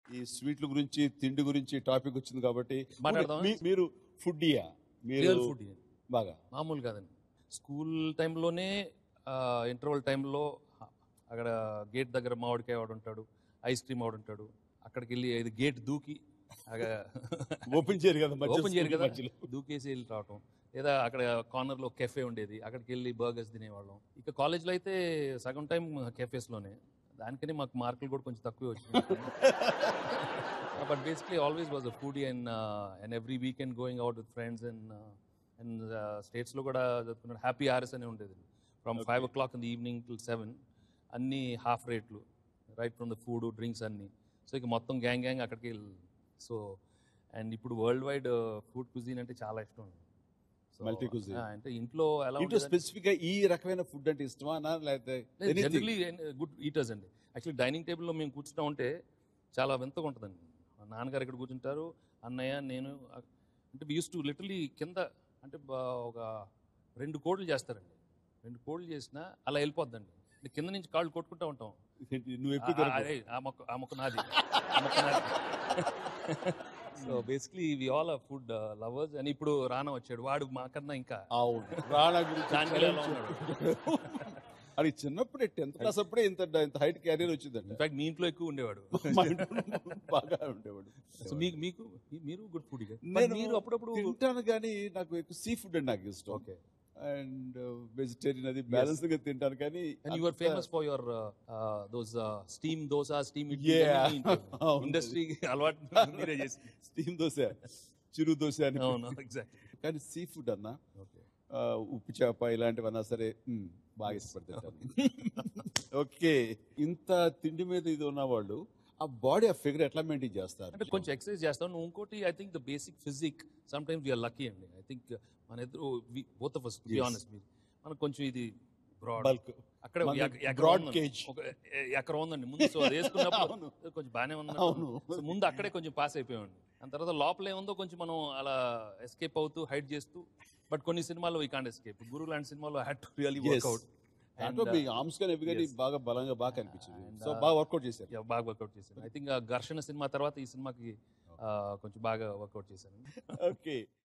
ఈ స్వీట్ల గురించి తిండి గురించి టాపిక్ వచ్చింది కాబట్టి మాట్లాడదామా? మీ- మీరు ఫుడ్డియా మీరు రియల్ ఫుడ్ బాగా మామూలు కాదండి స్కూల్ టైంలోనే ఇంటర్వల్ టైంలో అక్కడ గేట్ దగ్గర మామిడికాయ వాడు ఉంటాడు ఐస్ క్రీమ్ వాడు ఉంటాడు అక్కడికి వెళ్ళి ఇది గేట్ దూకి ఓపెన్ చేయరు కదా మధ్య ఓపెన్ చేయరు స్కూల్ కదా మధ్యలో. దూకేసి వెళ్ళి రావటం లేదా అక్కడ కార్నర్లో కెఫే ఉండేది అక్కడికి వెళ్ళి బర్గర్స్ తినేవాళ్ళం ఇక కాలేజ్లో అయితే సగం టైం కెఫేస్లోనే దానికని మాకు మార్కులు కూడా కొంచెం తక్కువే వచ్చినాయి but basically always was a foodie and and every weekend going out with friends and and స్టేట్స్లో కూడా చదువుకున్నాడు హ్యాపీ ఆర్ఎస్ అని ఉండేది from five o clock in the evening till seven అన్ని హాఫ్ రేట్లు right from the food drinks అన్ని so ఇక మొత్తం గ్యాంగ్ గ్యాంగ్ అక్కడికి సో అండ్ ఇప్పుడు వరల్డ్ వైడ్ ఫుడ్ కుజీన్ అంటే చాలా ఇష్టం So, Multi cuisine. ఆ, అంటే ఇంట్లో ఎలా ఇంట్లో స్పెసిఫిక్ గా ఈ రకమైన ఫుడ్ అంటే ఇష్టమా లేకపోతే anything? జనరలీ గుడ్ ఈటర్స్ అండి యాక్చువల్లీ డైనింగ్ టేబుల్లో మేము కూర్చుంటా ఉంటే చాలా వింతగా ఉంటుందండి మా నాన్నగారు ఇక్కడ కూర్చుంటారు అన్నయ్య నేను అంటే యూస్ టు లిటరలీ కింద అంటే బా- ఒక రెండు కోళ్ళు చేస్తారండి రెండు కోళ్ళు చేసినా అలా వెళ్ళిపోద్దండి అంటే కింద నుంచి కాళ్ళు కొట్టుకుంటా ఉంటాం నువ్వు ఆ- ఎప్పుడు ఆ- అదే, ఆ మొక్క ఆ మొక్క నాది ఆ మొక్క నాది so basically we all are food lovers అని ఇప్పుడు రానా వచ్చాడు వాడు మాకన్నా ఇంకా అవును రాణా గురించి దాని మీద ఎలా ఉన్నాడు? అది చిన్నప్పుడే టెన్త్ క్లాస్ అప్పుడే ఇంత ఇంత హైట్ క్యారియర్ వచ్చిందంట ఇన్ఫాక్ట్ మీ ఇంట్లో ఎక్కువ ఉండేవాడు మా ఇంట్లో బాగా ఉండేవాడు సో మీకు మీకు మీ- మీరు గుడ్ ఫుడ్ నేను మీరు అప్పుడప్పుడు తింటాను కానీ నాకు ఎక్కువ సీ ఫుడ్ అంటే నాకు ఇష్టం ఓకే అండ్ వెజిటేరియన్ అది బ్యాలెన్స్ గా తింటాను కానీ and you are famous for your dosas steam dosa steam Yeah. అవును. ఇండస్ట్రీ అలవాటు మీరే చేసి స్టీమ్ దోశ చిరు దోశ అని అవును ఎగ్జాక్ట్ కానీ సీ ఫుడ్ అన్నా ఓకే ఆ, ఉప్పు చేప ఇలాంటివన్నా సరే మ్, బాగా ఇష్టపడతాను ఓకే ఇంత తిండి మీద ఇది ఉన్న వాళ్ళు ఆ బాడీ ఆ ఫిగర్ ఎట్లా మెయింటైన్ చేస్తారు అంటే కొంచెం ఎక్సర్సైజ్ చేస్తాం నువ్వు ఇంకోటి I think the basic physique some times we are అండి ఐ థింక్ మన ఇద్దరు both of us be Yes. Honest మీరు మనకు కొంచెం ఇది బ్రాడ్ బల్క్ అక్కడ మన ఎక- ఎకరం broad ఉందండి. cage. ఒక ఎ- ఎకరం ఉందండి ముందు సో అది వేసుకున్నప్పుడు అవును. కొంచెం బాగానే ఉంది అవును. సో ముందు అక్కడే కొంచెం పాస్ అయిపోయామండి దాని తర్వాత లోపల ఏముందో కొంచెం మనం అలా ఎస్కేప్ అవుతూ హైడ్ చేస్తూ బట్ కొన్ని సినిమాల్లో ఈ కాంట్ ఎస్కేప్ గురు లాంటి సినిమాలో హ్యాడ్ టు రియలీ వర్క్అవుట్ దాంట్లో మీ ఆర్మ్స్ కానీ ఎవి కానీ yes. బాగా బలంగా బాగా కనిపించింది And, సో uh, బాగా వర్కౌట్ చేశారు బాగా వర్కౌట్ చేశాను ఐ థింక్ ఘర్షణ సినిమా తర్వాత ఈ సినిమాకి ఆ, కొంచెం బాగా వర్కౌట్ చేశాను ఓకే